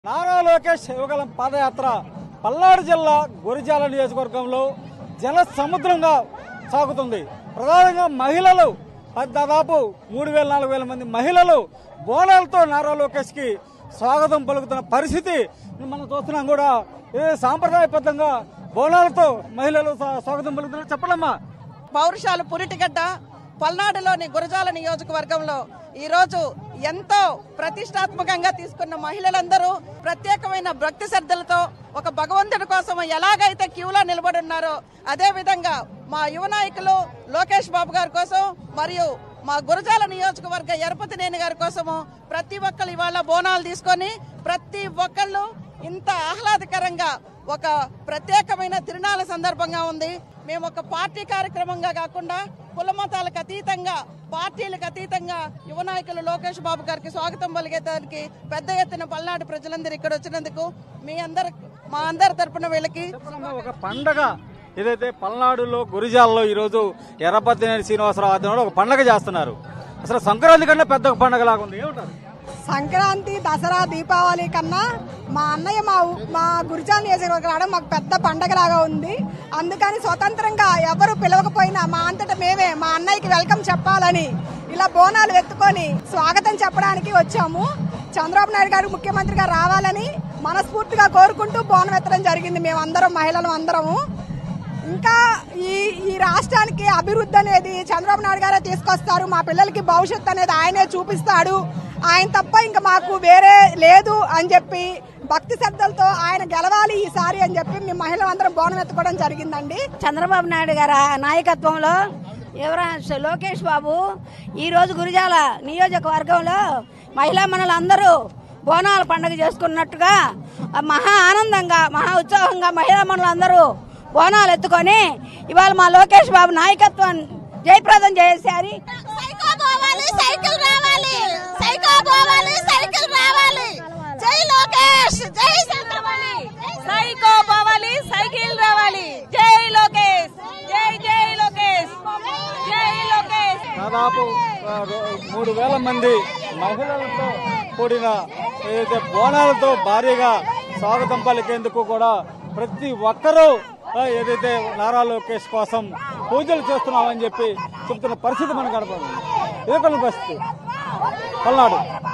నారా లోకేష్ యువగలం పాదయాత్ర పల్నాడు జిల్లా గురిజాల నియోజకవర్గంలో జన సముద్రంగా సాగుతుంది ప్రధానంగా మహిళలు దాదాపు మూడు వేల నాలుగు వేల మంది మహిళలు బోనాలతో నారా లోకేష్ కి స్వాగతం పలుకుతున్న పరిస్థితి మనం చూస్తున్నాం కూడా ఇది సాంప్రదాయబద్ధంగా బోనాలతో మహిళలు స్వా- స్వాగతం పలుకుతున్నారు చెప్పడమ్మా పౌరుషాలు పురిటిగడ్డ పల్నాడులోని గురజాల నియోజకవర్గంలో ఈరోజు ఎంతో ప్రతిష్టాత్మకంగా తీసుకున్న మహిళలందరూ ప్రత్యేకమైన భక్తి శ్రద్ధలతో ఒక భగవంతుడి కోసం ఎలాగైతే క్యూలో నిలబడి ఉన్నారో అదే విధంగా మా యువ నాయకులు లోకేష్ బాబు గారి కోసం మరియు మా గురజాల నియోజకవర్గ ఎరపతినేని గారి కోసము ప్రతి ఒక్కరు ఇవాళ బోనాలు తీసుకొని ప్రతి ఒక్కళ్ళు ఇంత ఆహ్లాదకరంగా ఒక ప్రత్యేకమైన తిరునాళ్ళ సందర్భంగా ఉంది మేము ఒక పార్టీ కార్యక్రమంగా కాకుండా కుల మతాలకు అతీతంగా పార్టీలకు అతీతంగా యువ నాయకులు లోకేష్ బాబు గారికి స్వాగతం పలిగేదానికి పెద్ద ఎత్తున పల్నాడు ప్రజలందరూ ఇక్కడ వచ్చినందుకు మీ అందరు మా అందరి తరపున వీళ్ళకి చెప్పడమ్మా, ఒక పండగ ఏదైతే పల్నాడులో గురిజాలలో ఈరోజు ఎర్రపతినేని శ్రీనివాసరావు ఆధ్వర్యంలో ఒక పండగ చేస్తున్నారు అసలు సంక్రాంతి కన్నా పెద్ద ఒక పండగ లాగా ఉంది ఏమంటారు సంక్రాంతి దసరా దీపావళి కన్నా మా అన్నయ్య మా ఊ- మా గురిజాల నియోజకవర్గం రావడం మాకు పెద్ద పండగలాగా ఉంది అందుకని స్వతంత్రంగా ఎవరు పిలవకపోయినా మా అంతటా మేమే మా అన్నయ్యకి వెల్కమ్ చెప్పాలని ఇలా బోనాలు ఎత్తుకొని స్వాగతం చెప్పడానికి వచ్చాము చంద్రబాబు నాయుడు గారు ముఖ్యమంత్రిగా రావాలని మనస్ఫూర్తిగా కోరుకుంటూ బోనం ఎత్తడం జరిగింది మేమందరం మహిళలు అందరము ఇంకా ఈ ఈ రాష్ట్రానికి అభివృద్ధి అనేది చంద్రబాబు నాయుడు గారే తీసుకొస్తారు మా పిల్లలకి భవిష్యత్తు అనేది ఆయనే చూపిస్తాడు ఆయన తప్ప ఇంకా మాకు వేరే లేదు అని చెప్పి భక్తి శ్రద్ధలతో ఆయన గెలవాలి ఈసారి అని చెప్పి మేము మహిళలందరం బోనం ఎత్తుకోవడం జరిగిందండి చంద్రబాబు నాయుడు గారి నాయకత్వంలో ఎవరా లోకేష్ బాబు ఈ రోజు గురిజాల నియోజకవర్గంలో మహిళా మనులందరూ బోనాల పండుగ చేసుకున్నట్టుగా ఆ మహా ఆనందంగా మహా ఉత్సాహంగా మహిళా మనులందరూ బోనాలు ఎత్తుకొని ఇవాళ మా లోకేష్ బాబు నాయకత్వం జయప్రదం చేశారు సైకో పోవాలి సైకిల్ రావాలి సైకో పోవాలి సైకిల్ రావాలి జై లోకేష్ జై చంద్రబాబు సైకో పోవాలి సైకిల్ రావాలి జై లోకేష్ జై జై లోకేష్ జై లోకేష్ దాదాపు ఆ, రో- మూడు వేల మంది మహిళలతో కూడిన ఏదైతే బోనాలతో భారీగా స్వాగతం పలికేందుకు కూడా ప్రతి ఒక్కరూ ఆ, ఏదైతే నారా లోకేష్ కోసం పూజలు చేస్తున్నామని చెప్పి చెప్తున్న పరిస్థితి మనకు కనపడుతుంది ఇదే కొన్ని పరిస్థితి పల్నాడు